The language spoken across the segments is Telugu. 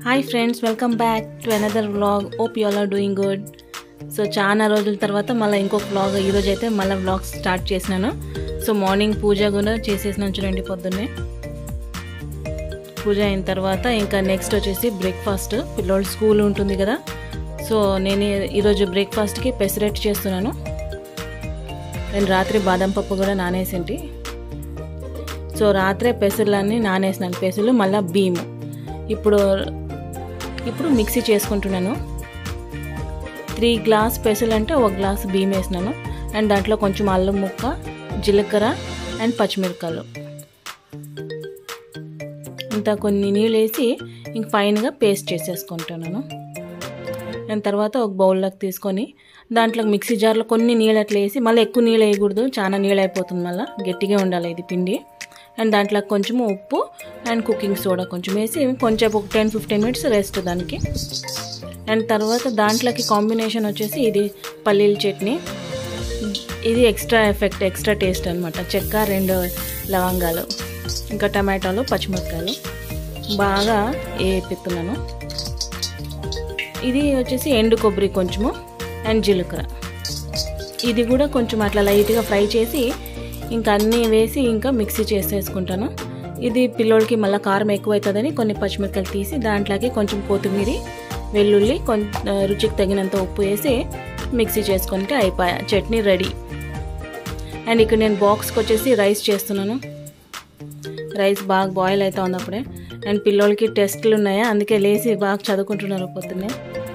Hi friends welcome back to another vlog hope you all are doing good so చాలా రోజుల తర్వాత మళ్ళీ ఇంకొక వ్లాగ్ ఈరోజు అయితే మళ్ళీ వ్లాగ్ స్టార్ట్ చేసినాను సో మార్నింగ్ పూజ కూడా చేసేసినాను చూడండి పొద్దున్నే పూజ అయిన తర్వాత ఇంకా నెక్స్ట్ వచ్చేసి బ్రేక్ఫాస్ట్ పిల్లోడు స్కూల్ ఉంటుంది కదా సో నేను ఈరోజు బ్రేక్ఫాస్ట్కి పెసరెట్ చేస్తున్నాను నేను రాత్రి బాదం పప్పు కూడా నానేసింటి సో రాత్రే పెసర్లన్నీ నానేసినాను పెసలు మళ్ళీ బియ్యము ఇప్పుడు ఇప్పుడు మిక్సీ చేసుకుంటున్నాను త్రీ గ్లాస్ పెసలు అంటే ఒక గ్లాస్ బియ్యం వేసినాను అండ్ దాంట్లో కొంచెం అల్లం ముక్క జీలకర్ర అండ్ పచ్చిమిరపకాయలు ఇంత కొన్ని నీళ్ళు వేసి ఇంక ఫైన్గా పేస్ట్ చేసేసుకుంటున్నాను దాని తర్వాత ఒక బౌల్లోకి తీసుకొని దాంట్లో మిక్సీ జార్లో కొన్ని నీళ్ళు అట్లా వేసి మళ్ళీ ఎక్కువ నీళ్ళు వేయకూడదు చాలా నీళ్ళు అయిపోతుంది మళ్ళీ గట్టిగా ఉండాలి ఇది పిండి అండ్ దాంట్లో కొంచెం ఉప్పు అండ్ కుకింగ్ సోడా కొంచెం వేసి కొంచెం ఒక టెన్ ఫిఫ్టీన్ మినిట్స్ రెస్ట్ దానికి అండ్ తర్వాత దాంట్లోకి కాంబినేషన్ వచ్చేసి ఇది పల్లీల చట్నీ ఇది ఎక్స్ట్రా ఎఫెక్ట్ ఎక్స్ట్రా టేస్ట్ అనమాట చెక్క రెండు లవంగాలు ఇంకా టమాటాలు పచ్చిమిరపకాయలు బాగా వేపిస్తున్నాను ఇది వచ్చేసి ఎండు కొబ్బరి కొంచెము అండ్ జీలకర్ర ఇది కూడా కొంచెం అట్లా లైట్గా ఫ్రై చేసి ఇంకా అన్నీ వేసి ఇంకా మిక్సీ చేసేసుకుంటాను ఇది పిల్లోడికి మళ్ళీ కారం ఎక్కువ అవుతుందని కొన్ని పచ్చిమిరపకాయలు తీసి దాంట్లోకి కొంచెం కొత్తిమీర వెల్లుల్లి కొంచెం రుచికి తగినంత ఉప్పు వేసి మిక్సీ చేసుకుంటే అయిపోయా చట్నీ రెడీ అండ్ ఇక్కడ నేను బాక్స్కి వచ్చేసి రైస్ చేస్తున్నాను రైస్ బాగా బాయిల్ అవుతా ఉంది అప్పుడే అండ్ పిల్లోళ్ళకి టెస్ట్లు ఉన్నాయా అందుకే లేచి బాగా చదువుకుంటున్నారు పొద్దున్నే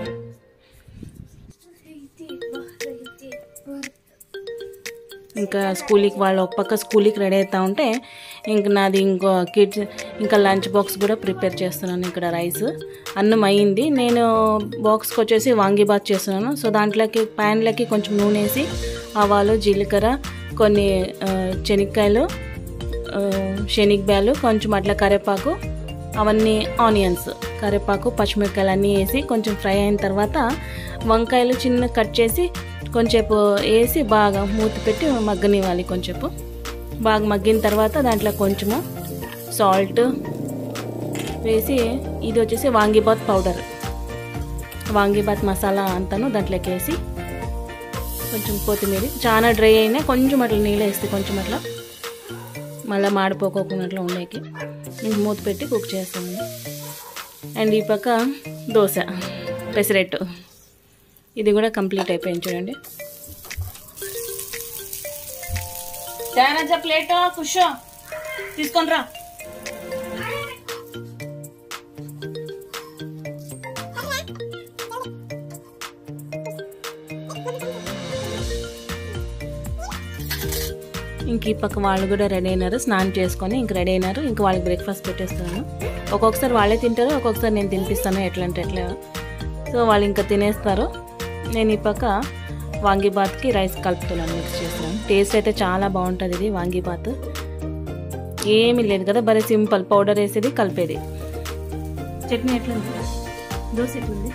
ఇంకా స్కూల్కి వాళ్ళు ఒక పక్క స్కూల్కి రెడీ అవుతా ఉంటే ఇంక నాది ఇంకో కిడ్స్ ఇంకా లంచ్ బాక్స్ కూడా ప్రిపేర్ చేస్తున్నాను ఇక్కడ రైస్ అన్నం అయ్యింది నేను బాక్స్కి వచ్చేసి వాంగిబాత్ చేస్తున్నాను సో దాంట్లోకి ప్యాన్లోకి కొంచెం నూనె వేసి ఆవాలు జీలకర్ర కొన్ని శనక్కాయలు శనగబ్యాలు కొంచెం అట్లా కరివేపాకు అవన్నీ ఆనియన్స్ కరివేపాకు పచ్చిమిరపకాయలు అన్నీ వేసి కొంచెం ఫ్రై అయిన తర్వాత వంకాయలు చిన్న కట్ చేసి కొంచెంసేపు వేసి బాగా మూత పెట్టి మగ్గనివ్వాలి కొంచెంపు బాగా మగ్గిన తర్వాత దాంట్లో కొంచెము సాల్ట్ వేసి ఇది వచ్చేసి వాంగిబాత్ పౌడర్ వాంగిబాత్ మసాలా అంతాను దాంట్లోకి వేసి కొంచెం కొత్తిమీర చాలా డ్రై అయినా కొంచెం అట్లా నీళ్ళు వేస్తే కొంచెం అట్లా మళ్ళీ మాడిపోకోకున్నట్లు ఉండేకి ఇంక మూత పెట్టి కుక్ చేస్తాను అండ్ ఈ పక్క దోశ పెసరెట్టు ఇది కూడా కంప్లీట్ అయిపోయింది చూడండి తేనజ ప్లేట్ కుషో తీసుకొని రా ఇంక ఈ పక్క వాళ్ళు కూడా రెడీ అయినారు స్నానం చేసుకొని ఇంక రెడీ అయినారు ఇంక వాళ్ళకి బ్రేక్ఫాస్ట్ పెట్టేస్తున్నాను ఒక్కొక్కసారి వాళ్ళే తింటారు ఒక్కొక్కసారి నేను తినిపిస్తాను ఎట్లా అంటే ఎట్లా సో వాళ్ళు ఇంకా తినేస్తారు నేను ఈ పక్క వాంగీబాత్కి రైస్ కలుపుతున్నాను మిక్స్ చేస్తున్నాను టేస్ట్ అయితే చాలా బాగుంటుంది ఇది వాంగీబాత్ ఏమీ లేదు కదా బరీ సింపుల్ పౌడర్ వేసేది కలిపేది చట్నీ ఎట్లుంది దోశ ఎట్లుంది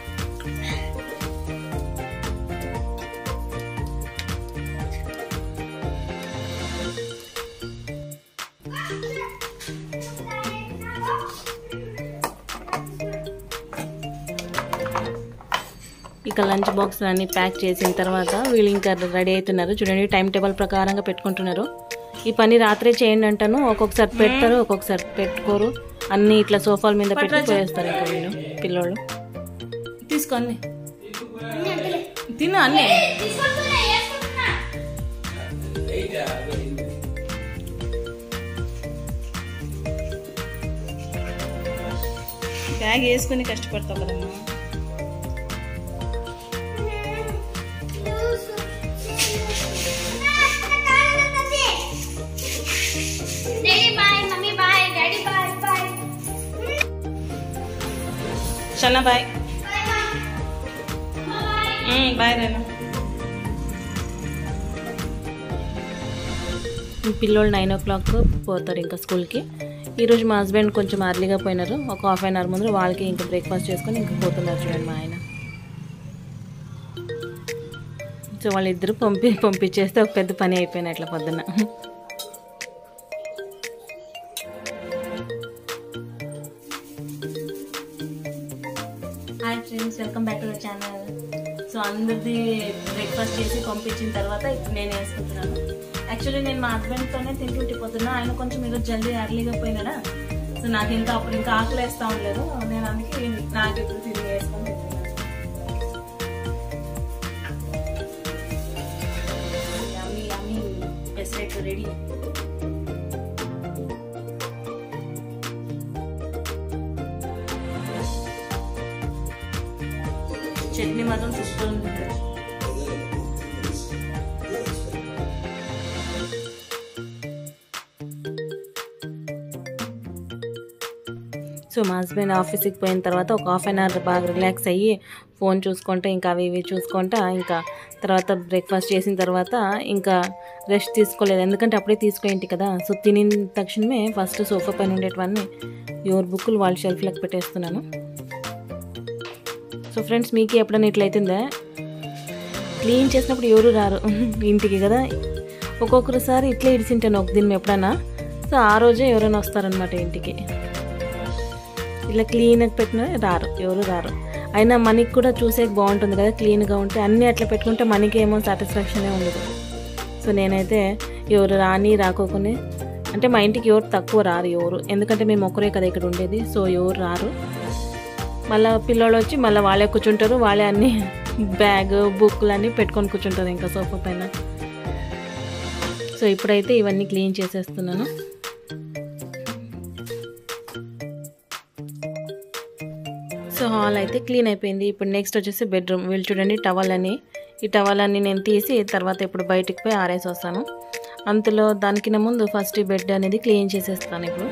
ఇక లంచ్ బాక్స్ అన్ని ప్యాక్ చేసిన తర్వాత వీళ్ళు ఇంకా రెడీ అవుతున్నారు చూడండి టైం టేబుల్ ప్రకారంగా పెట్టుకుంటున్నారు ఈ పని రాత్రే చేయండి అంటాను ఒక్కొక్కసారి పెడతారు ఒక్కొక్కసారి పెట్టుకోరు అన్ని ఇట్లా సోఫాల మీద పెట్టి పోయేస్తారు ఇంకా వీళ్ళు పిల్లోళ్ళు తీసుకోండి తిను అన్నీ బ్యాగ్ వేసుకుని కష్టపడతావు కదమ్మా చన్న బాయ్ బాయ్ రేనా పిల్లోళ్ళు నైన్ ఓ క్లాక్ పోతారు ఇంకా స్కూల్కి ఈరోజు మా హస్బెండ్ కొంచెం అర్లీగా పోయినారు ఒక హాఫ్ అన్ అవర్ ముందు వాళ్ళకి ఇంకా బ్రేక్ఫాస్ట్ చేసుకొని ఇంకా పోతున్నారు చూడండి మా ఆయన సో వాళ్ళిద్దరు పంపి పంపించేస్తే ఒక పెద్ద పని అయిపోయినట్ల పొద్దున్న కదా ఛానల్ సో అందరిది బ్రేక్ఫాస్ట్ చేసి పంపించిన తర్వాత ఇప్పుడు నేను వేసుకుంటున్నాను యాక్చువల్లీ నేను మా హస్బెండ్తోనే తింటుంటే పొద్దున్న ఆయన కొంచెం ఈరోజు జల్దీ అర్లీగా పోయినాడా సో నాకు ఇంకా అప్పుడు ఇంకా ఆకలి వేస్తూ ఉండలేదు నేను అందుకే నాకు ఇప్పుడు తిరిగి వేసుకొని తింటున్నాను yummy yummy pesarattu ready chutney మాత్రం సూపర్ ఉంది సో మా హస్బెండ్ ఆఫీస్కి పోయిన తర్వాత ఒక హాఫ్ అన్ అవర్ బాగా రిలాక్స్ అయ్యి ఫోన్ చూసుకుంటే ఇంకా అవి ఇవి చూసుకుంటా ఇంకా తర్వాత బ్రేక్ఫాస్ట్ చేసిన తర్వాత ఇంకా రెస్ట్ తీసుకోలేదు ఎందుకంటే అప్పుడే తీసుకోయింటి కదా సో తినిన తక్షణమే ఫస్ట్ సోఫా పైన ఉండేటివన్నీ ఎవరి బుక్కులు వాళ్ళ షెల్ఫ్లకు పెట్టేస్తున్నాను సో ఫ్రెండ్స్ మీకు ఎప్పుడైనా ఇట్లయితుందా క్లీన్ చేసినప్పుడు ఎవరు రారు ఇంటికి కదా ఒక్కొక్కసారి ఇట్లే ఇడిచింటాను ఒక దినం ఎప్పుడైనా సో ఆ రోజే ఎవరైనా వస్తారనమాట ఇంటికి ఇలా క్లీన్గా పెట్టిన రారు ఎవరు రారు అయినా మనకి కూడా చూసే బాగుంటుంది కదా క్లీన్గా ఉంటే అన్నీ అట్లా పెట్టుకుంటే మనకి ఏమో సాటిస్ఫాక్షనే ఉండదు సో నేనైతే ఎవరు రాని రాకోకునే అంటే మా ఇంటికి ఎవరు తక్కువ రారు ఎవరు ఎందుకంటే మేము ఒక్కరే కదా ఇక్కడ ఉండేది సో ఎవరు రారు మళ్ళీ పిల్లోళ్ళు వచ్చి మళ్ళీ వాళ్ళే కూర్చుంటారు వాళ్ళే అన్ని బ్యాగ్ బుక్లు అన్నీ పెట్టుకొని కూర్చుంటారు ఇంకా సోఫా పైన సో ఇప్పుడైతే ఇవన్నీ క్లీన్ చేసేస్తున్నాను సో హాల్ అయితే క్లీన్ అయిపోయింది ఇప్పుడు నెక్స్ట్ వచ్చేసి బెడ్రూమ్ వీళ్ళు చూడండి టవల్ అని ఈ టవల్ అన్ని నేను తీసి తర్వాత ఇప్పుడు బయటికి పోయి ఆరేసి వస్తాను అంతలో దానికిన ముందు ఫస్ట్ ఈ బెడ్ అనేది క్లీన్ చేసేస్తాను ఇప్పుడు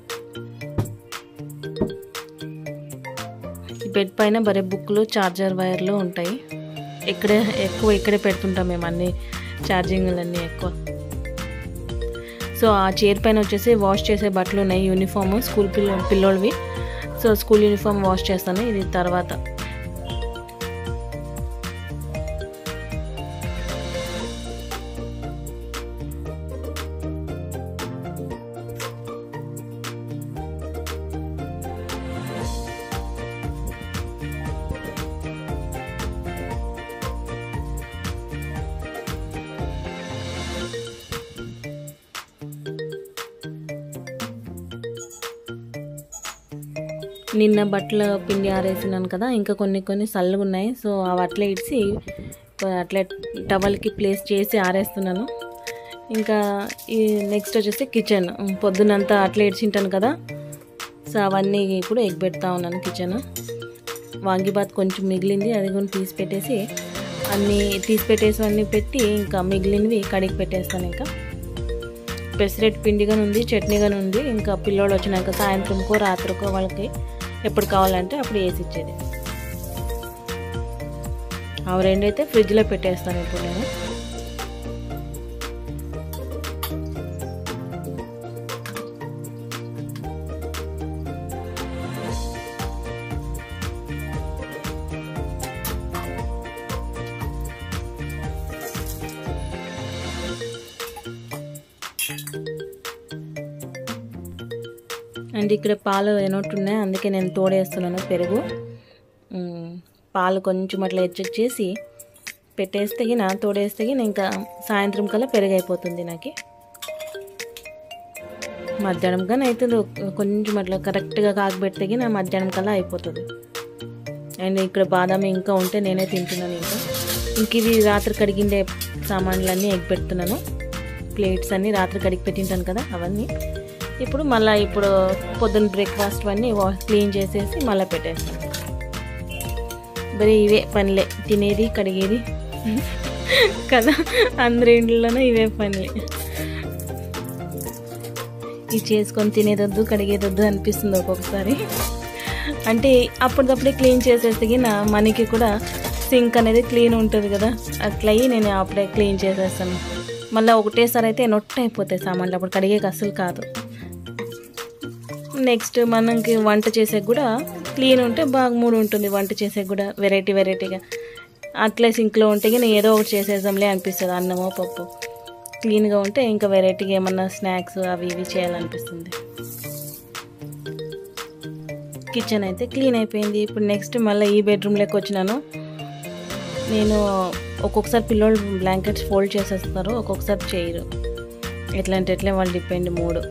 ఈ బెడ్ పైన బరే బుక్లు చార్జర్ వైర్లు ఉంటాయి ఇక్కడే ఎక్కువ ఇక్కడే పెడుతుంటాం మేము అన్ని ఛార్జింగ్లన్నీ ఎక్కువ సో ఆ చైర్ పైన వచ్చేసి వాష్ చేసే బట్టలు ఉన్నాయి యూనిఫామ్ స్కూల్ పిల్ల పిల్లోళ్ళవి సో స్కూల్ యూనిఫామ్ వాష్ చేస్తాను ఇది తర్వాత నిన్న బట్టలు పిండి ఆరేసినాను కదా ఇంకా కొన్ని కొన్ని చల్లగా ఉన్నాయి సో అవి అట్లే ఇడిచి అట్లే టవల్కి ప్లేస్ చేసి ఆరేస్తున్నాను ఇంకా ఈ నెక్స్ట్ వచ్చేసి కిచెన్ పొద్దునంతా అట్లే ఇడిచింటాను కదా సో అవన్నీ ఇప్పుడు ఎగ్ పెడతా ఉన్నాను కిచెన్ వాంగిబాత్ కొంచెం మిగిలింది అది కూడా తీసి పెట్టేసి అన్నీ తీసి పెట్టేసి అన్నీ పెట్టి ఇంకా మిగిలినవి కడిగి పెట్టేస్తాను ఇంకా పెసరెట్ పిండిగానే ఉంది చట్నీగానే ఉంది ఇంకా పిల్లోడు వచ్చినాక సాయంత్రంకో రాత్రికో వాళ్ళకి ఎప్పుడు కావాలంటే అప్పుడు వేసి ఇచ్చేది అవి రెండైతే ఫ్రిడ్జ్లో పెట్టేస్తాను ఇప్పుడు నేను అండ్ ఇక్కడ పాలు ఎనొట్టున్నాయి అందుకే నేను తోడేస్తున్నాను పెరుగు మ్, పాలు కొంచెం అట్లా ఎచ్చేసి పెట్టేస్తే గిన తోడేస్తే గిన ఇంకా సాయంత్రం కల్లా పెరుగు అయిపోతుంది నాకు మధ్యాహ్నం కానీ అవుతుంది ఒక- కొంచెం అట్లా కరెక్ట్గా కాకబెడితే గిన మధ్యాహ్నం కల్లా అయిపోతుంది అండ్ ఇక్కడ బాదాం ఇంకా ఉంటే నేనే తింటున్నాను ఇంకా ఇంక ఇవి రాత్రి కడిగిండే సామాన్లన్నీ ఎగ్ పెడుతున్నాను ప్లేట్స్ అన్నీ రాత్రి కడిగి పెట్టింటాను కదా అవన్నీ ఇప్పుడు మళ్ళీ ఇప్పుడు పొద్దున్న బ్రేక్ఫాస్ట్ అన్నీ వా- క్లీన్ చేసేసి మళ్ళీ పెట్టేస్తాను మరి ఇవే పనులే తినేది కడిగేది కదా అందరి ఇంట్లోనూ ఇవే పనులే ఇది చేసుకొని తినేదొద్దు కడిగేదొద్దు అనిపిస్తుంది ఒక్కొక్కసారి అంటే అప్పటికప్పుడే క్లీన్ చేసేస్తే గిన మనకి కూడా సింక్ అనేది క్లీన్ ఉంటుంది కదా అట్లా అయ్యి నేను అప్పుడే క్లీన్ చేసేస్తాను మళ్ళీ ఒకటేసారి అయితే నొట్ట అయిపోతాయి సామాన్లు అప్పుడు కడిగేకి అస్సలు కాదు నెక్స్ట్ మనకి వంట చేసేకి కూడా క్లీన్ ఉంటే బాగా మూడు ఉంటుంది వంట చేసేకి కూడా వెరైటీ వెరైటీగా అట్లే సింక్లో ఉంటే కానీ ఏదో ఒకటి చేసేద్దాంలే అనిపిస్తుంది అన్నమో పప్పు క్లీన్గా ఉంటే ఇంకా వెరైటీగా ఏమన్నా స్నాక్స్ అవి ఇవి చేయాలనిపిస్తుంది కిచెన్ అయితే క్లీన్ అయిపోయింది ఇప్పుడు నెక్స్ట్ మళ్ళీ ఈ బెడ్రూమ్లోకి వచ్చినాను నేను ఒక్కొక్కసారి పిల్లోళ్ళు బ్లాంకెట్స్ ఫోల్డ్ చేసేస్తారు ఒక్కొక్కసారి చేయరు ఎట్లా అంటే ఎట్లా వాళ్ళు డిపెండ్ మూడు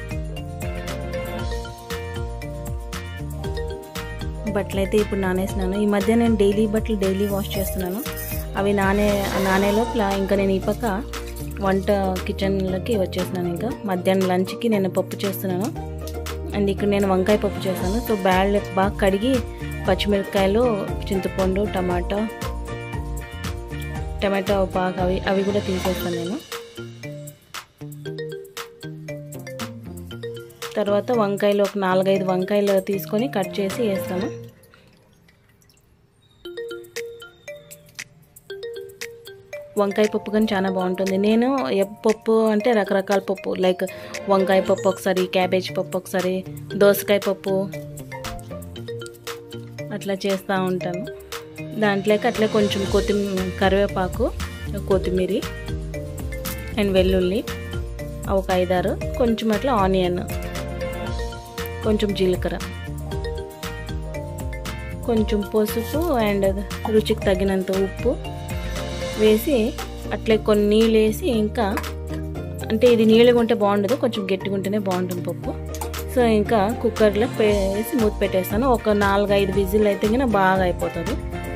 బట్టలు అయితే ఇప్పుడు నానేసినాను ఈ మధ్య నేను డైలీ బట్టలు డైలీ వాష్ చేస్తున్నాను అవి నానే నానే లోపల ఇంకా నేను ఈ పక్క వంట కిచెన్లోకి వచ్చేసినాను ఇంకా మధ్యాహ్నం లంచ్కి నేను పప్పు చేస్తున్నాను అండ్ ఇక్కడ నేను వంకాయ పప్పు చేశాను సో బ్యాడ్ బాగా కడిగి పచ్చిమిరపకాయలు చింతపండు టమాటా టమాటో బాగా అవి అవి కూడా తీసేస్తాను నేను తర్వాత వంకాయలు ఒక నాలుగైదు వంకాయలు తీసుకొని కట్ చేసి వేస్తాను వంకాయ పప్పు కానీ చాలా బాగుంటుంది నేను ఎ పప్పు అంటే రకరకాల పప్పు లైక్ వంకాయ పప్పు ఒకసారి క్యాబేజ్ పప్పు ఒకసారి దోసకాయ పప్పు అట్లా చేస్తూ ఉంటాను దాంట్లోకి అట్లే కొంచెం కొత్తిమీర కరివేపాకు కొత్తిమీర అండ్ వెల్లుల్లి ఒక ఐదారు కొంచెం అట్లా ఆనియన్ కొంచెం జీలకర్ర కొంచెం పసుపు అండ్ రుచికి తగినంత ఉప్పు వేసి అట్లే కొన్ని నీళ్ళు వేసి ఇంకా అంటే ఇది నీళ్ళగా ఉంటే బాగుండదు కొంచెం గట్టిగా ఉంటేనే బాగుంటుంది పప్పు సో ఇంకా కుక్కర్లో వేసి మూత పెట్టేస్తాను ఒక నాలుగు ఐదు విజిల్ అయితే కన్నా బాగా అయిపోతుంది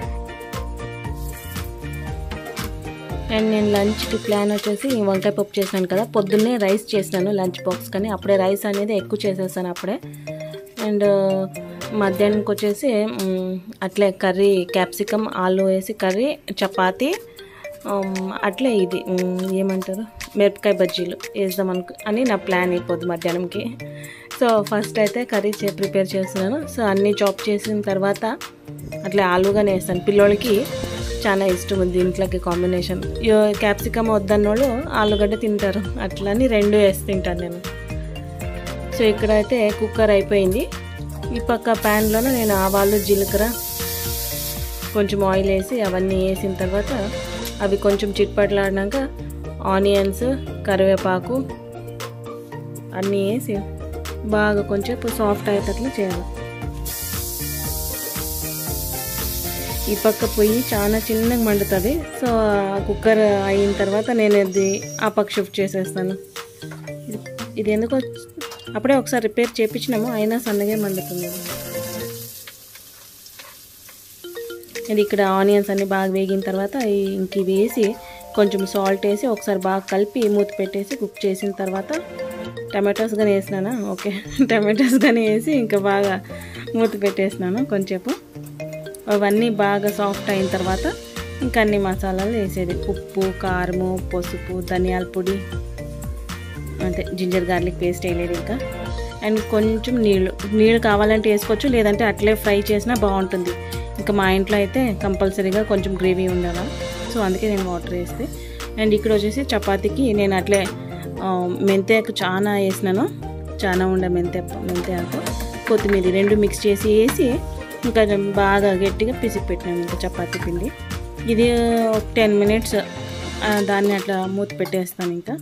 అండ్ నేను లంచ్కి ప్లాన్ వచ్చేసి వంకాయ పప్పు చేసినాను కదా పొద్దున్నే రైస్ చేసినాను లంచ్ బాక్స్ కానీ అప్పుడే రైస్ అనేది ఎక్కువ చేసేసాను అప్పుడే అండ్ మధ్యాహ్నంకి వచ్చేసి అట్లే కర్రీ క్యాప్సికమ్ ఆలు వేసి కర్రీ చపాతి అట్లే ఇది ఏమంటారు మిరపకాయ బజ్జీలు వేద్దాం అనుకు అని నా ప్లాన్ అయిపోద్ది మధ్యాహ్నంకి సో ఫస్ట్ అయితే కర్రీ చే ప్రిపేర్ చేస్తున్నాను సో అన్నీ చాప్ చేసిన తర్వాత అట్లా ఆలుగానే వేస్తాను పిల్లోళ్ళకి చాలా ఇష్టం ఉంది దీంట్లోకి కాంబినేషన్ క్యాప్సికమ్ వద్దన్నోళ్ళు ఆలుగడ్డ తింటారు అట్లని రెండు వేసి తింటాను నేను సో ఇక్కడైతే కుక్కర్ అయిపోయింది ఈ పక్క ప్యాన్లోనే నేను ఆవాలు జీలకర్ర కొంచెం ఆయిల్ వేసి అవన్నీ వేసిన తర్వాత అవి కొంచెం చిట్పట్లాడినాక ఆనియన్స్ కరివేపాకు అన్నీ వేసి బాగా కొంచెం సాఫ్ట్ అయ్యేటట్లు చేయాలి ఈ పక్క పొయ్యి చాలా చిన్నగా మండుతుంది సో కుక్కర్ అయిన తర్వాత నేను ఇది ఆ పక్క షిఫ్ట్ చేసేస్తాను ఇది ఎందుకో అప్పుడే ఒకసారి రిపేర్ చేయించినాము అయినా సన్నగా మండుతుంది ఇది ఇక్కడ ఆనియన్స్ అన్ని బాగా వేగిన తర్వాత ఇంక ఇవి వేసి కొంచెం సాల్ట్ వేసి ఒకసారి బాగా కలిపి మూత పెట్టేసి కుక్ చేసిన తర్వాత టమాటోస్ కానీ వేసినానా ఓకే టమాటోస్ కానీ వేసి ఇంకా బాగా మూత పెట్టేసినాను కొంచెంసేపు అవన్నీ బాగా సాఫ్ట్ అయిన తర్వాత ఇంకా అన్ని మసాలాలు వేసేది ఉప్పు కారము పసుపు ధనియాల పొడి అంతే జింజర్ గార్లిక్ పేస్ట్ వేయలేదు ఇంకా అండ్ కొంచెం నీళ్ళు నీళ్ళు కావాలంటే వేసుకోవచ్చు లేదంటే అట్లే ఫ్రై చేసినా బాగుంటుంది ఇంకా మా ఇంట్లో అయితే కంపల్సరీగా కొంచెం గ్రేవీ ఉండాలి సో అందుకే నేను వాటర్ వేస్తే అండ్ ఇక్కడ వచ్చేసి చపాతీకి నేను అట్లే మెంతాకు చాలా వేసినాను చాలా ఉండే మెంతే మెంతాకు కొత్తిమీర రెండు మిక్స్ చేసి వేసి ఇంకా బాగా గట్టిగా పిసికి పెట్టినాను ఇంకా చపాతీ పిండి ఇది ఒక టెన్ మినిట్స్ దాన్ని అట్లా మూత పెట్టేస్తాను ఇంకా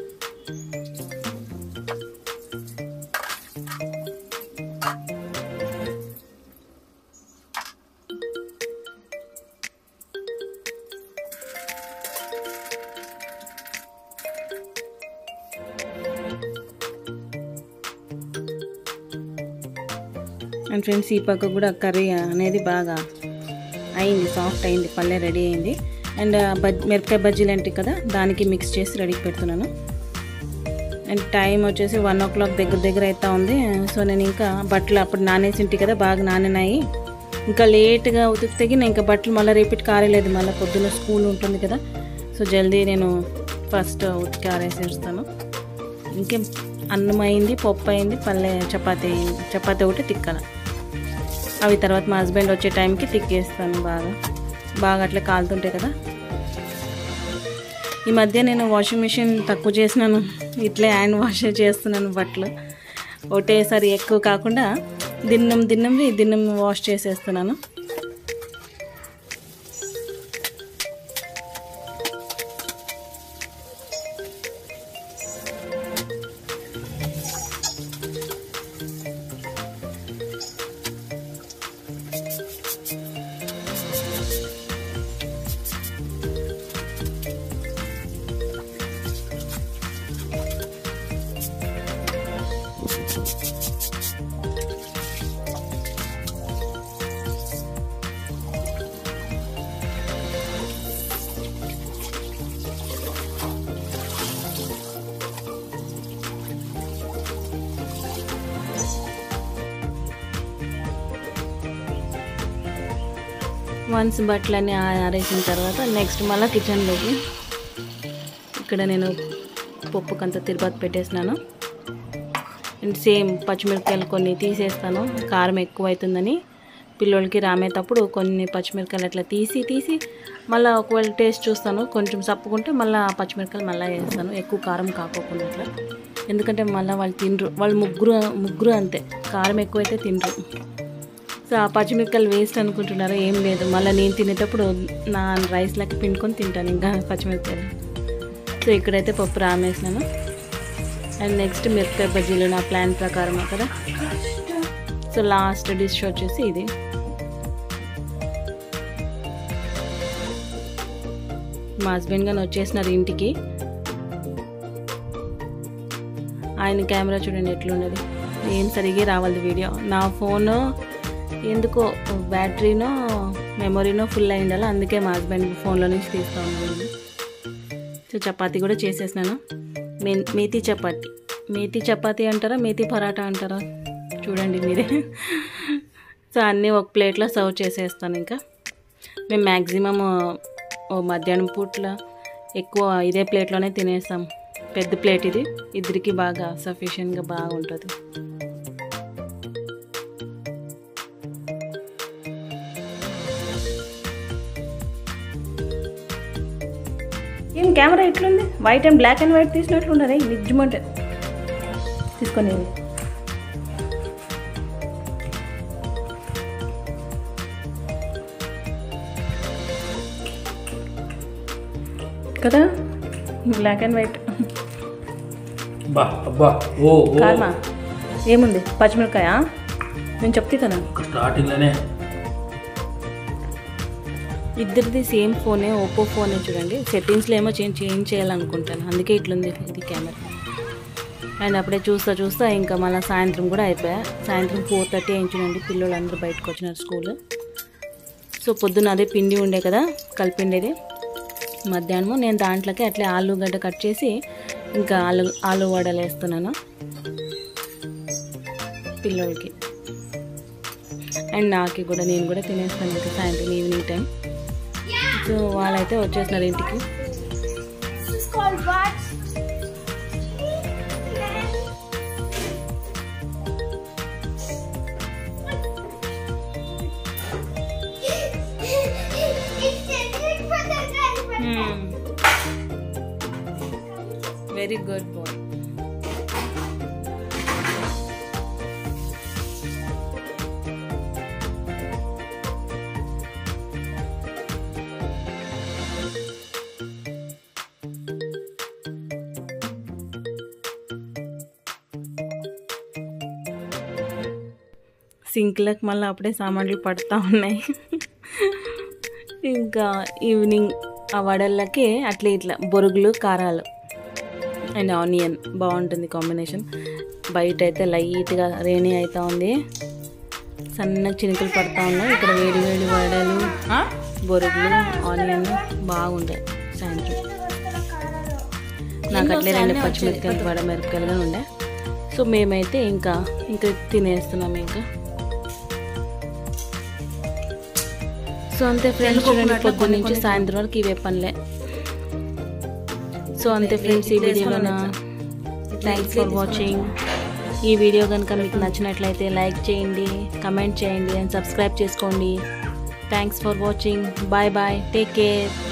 అండ్ ఫ్రెండ్స్ ఈ పక్క కూడా కర్రీ అనేది బాగా అయింది సాఫ్ట్ అయింది పల్లె రెడీ అయింది అండ్ బజ్ మిరపకాయ బజ్జీలు ఏంటి కదా దానికి మిక్స్ చేసి రెడీ పెడుతున్నాను అండ్ టైం వచ్చేసి వన్ ఓ క్లాక్ దగ్గర దగ్గర అవుతా ఉంది సో నేను ఇంకా బట్టలు అప్పుడు నానేసింటి కదా బాగా నానినాయి ఇంకా లేట్గా ఉతికితే నేను ఇంకా బట్టలు మళ్ళీ రిపీట్ కారేలేదు మళ్ళీ పొద్దున్న స్కూల్ ఉంటుంది కదా సో జల్దీ నేను ఫస్ట్ ఉతికి ఆరేసేస్తాను ఇంకేం అన్నం అయింది పప్పు అయింది పల్లె చపాతీ అయింది చపాతీ ఒకటి తిక్కల అవి తర్వాత మా హస్బెండ్ వచ్చే టైంకి తిక్కేస్తాను బాగా బాగా అట్లా కాలుతుంటాయి కదా ఈ మధ్య నేను వాషింగ్ మిషన్ తక్కువ చేసినాను ఇట్లే హ్యాండ్ వాష్ చేస్తున్నాను బట్టలు ఒకటేసారి ఎక్కువ కాకుండా దిన్నం దిన్నంవి దిన్నం వాష్ చేసేస్తున్నాను వన్స్ బట్టలన్నీ ఆరేసిన తర్వాత నెక్స్ట్ మళ్ళీ కిచెన్లోకి ఇక్కడ నేను పప్పుకంత తిరుపతి పెట్టేసినాను అండ్ సేమ్ పచ్చిమిరపకాయలు కొన్ని తీసేస్తాను కారం ఎక్కువ అవుతుందని పిల్లోళ్ళకి రామేటప్పుడు కొన్ని పచ్చిమిరపకాయలు అట్లా తీసి తీసి మళ్ళీ ఒకవేళ టేస్ట్ చూస్తాను కొంచెం సప్పుకుంటే మళ్ళీ ఆ పచ్చిమిరపకాయలు మళ్ళీ వేస్తాను ఎక్కువ కారం కాకోకుండా అట్లా ఎందుకంటే మళ్ళీ వాళ్ళు తినరు వాళ్ళు ముగ్గురు ముగ్గురు అంతే కారం ఎక్కువైతే తినరు సో ఆ పచ్చిమిరపకాయలు వేస్ట్ అనుకుంటున్నారా ఏం లేదు మళ్ళీ నేను తినేటప్పుడు నా రైస్లకి పిండుకొని తింటాను ఇంకా పచ్చిమిరపకాయలు సో ఇక్కడైతే పప్పు రామేసినాను అండ్ నెక్స్ట్ మిరపకాయ బజ్జీలు నా ప్లాన్ ప్రకారం కదా సో లాస్ట్ డిష్ వచ్చేసి ఇది మా హస్బెండ్ గాని వచ్చేసినారు ఇంటికి ఆయన కెమెరా చూడండి ఎట్లున్నది ఏం సరిగా రావాలి వీడియో నా ఫోను ఎందుకో బ్యాటరీనో మెమొరీనో ఫుల్ అయిండాలో అందుకే మా హస్బెండ్ ఫోన్లో నుంచి తీస్తూ ఉన్నాను సో చపాతీ కూడా చేసేసినాను మే మేతి చపాతీ మేతి చపాతీ అంటారా మేతి పరాటా అంటారా చూడండి మీరే సో అన్నీ ఒక ప్లేట్లో సర్వ్ చేసేస్తాను ఇంకా మేము మ్యాక్సిమమ్ ఓ మధ్యాహ్నం పూట్ల ఎక్కువ ఇదే ప్లేట్లోనే తినేస్తాం పెద్ద ప్లేట్ ఇది ఇద్దరికి బాగా సఫిషియెంట్గా బాగుంటుంది ఏం కెమెరా ఎట్లుంది white and black and white తీసినట్లున్నది నిజమంటే తీసుకొని కదా బ్లాక్ అండ్ వైట్ బా అబ్బా ఓ ఓ కారమా ఏముంది పచ్చిమిరపకాయ నేను చెప్తే కదా స్టార్టింగ్లోనే ఇద్దరిది సేమ్ ఫోనే ఓప్పో ఫోనే చూడండి సెట్టింగ్స్లో ఏమో చేంజ్ చేంజ్ చేయాలనుకుంటాను అందుకే ఇట్లుంది ఇది కెమెరా అండ్ అప్పుడే చూస్తా చూస్తా ఇంకా మళ్ళీ సాయంత్రం కూడా అయిపోయా సాయంత్రం ఫోర్ థర్టీ అయింది చూడండి పిల్లలు అందరూ బయటకు వచ్చినారు స్కూల్ సో పొద్దున్న అదే పిండి ఉండే కదా కలిపిండేది మధ్యాహ్నము నేను దాంట్లోకి అట్లే ఆలుగడ్డ కట్ చేసి ఇంకా ఆలు ఆలు వడలు వేస్తున్నాను పిల్లలకి అండ్ నాకు కూడా నేను కూడా తినేస్తాను ఇంకా సాయంత్రం ఈవినింగ్ టైం సో వాళ్ళైతే వచ్చేసినారు ఇంటికి This is called what? Very good boy సింక్లకు మళ్ళీ అప్పుడే సామాన్లు పడుతూ ఉన్నాయి ఇంకా ఈవినింగ్ ఆ వడళ్ళకి అట్లా ఇట్లా బొరుగులు కారాలు అండ్ ఆనియన్ బాగుంటుంది కాంబినేషన్ బయట అయితే లైట్గా రేణి అవుతా ఉంది సన్న చినుకులు పడతా ఉన్నాయి ఇక్కడ వేడి వేడి వడలు బొరుగులు ఆనియన్ బాగుండే సాయంత్రం నాకు అట్లే రెండు పచ్చిమిరపకాయలు వడ మిరపకాయలుగా ఉండే సో మేమైతే ఇంకా ఇంకా తినేస్తున్నాం ఇంకా సో అంతే ఫ్రెండ్స్ చూడండి పొద్దున్న నుంచి సాయంత్రం వరకు ఇవే పనులే సో అంతే ఫ్రెండ్స్ ఈ వీడియోలోన థ్యాంక్స్ ఫర్ వాచింగ్ ఈ వీడియో కనుక మీకు నచ్చినట్లయితే లైక్ చేయండి కమెంట్ చేయండి అండ్ సబ్స్క్రైబ్ చేసుకోండి thanks for watching bye bye take care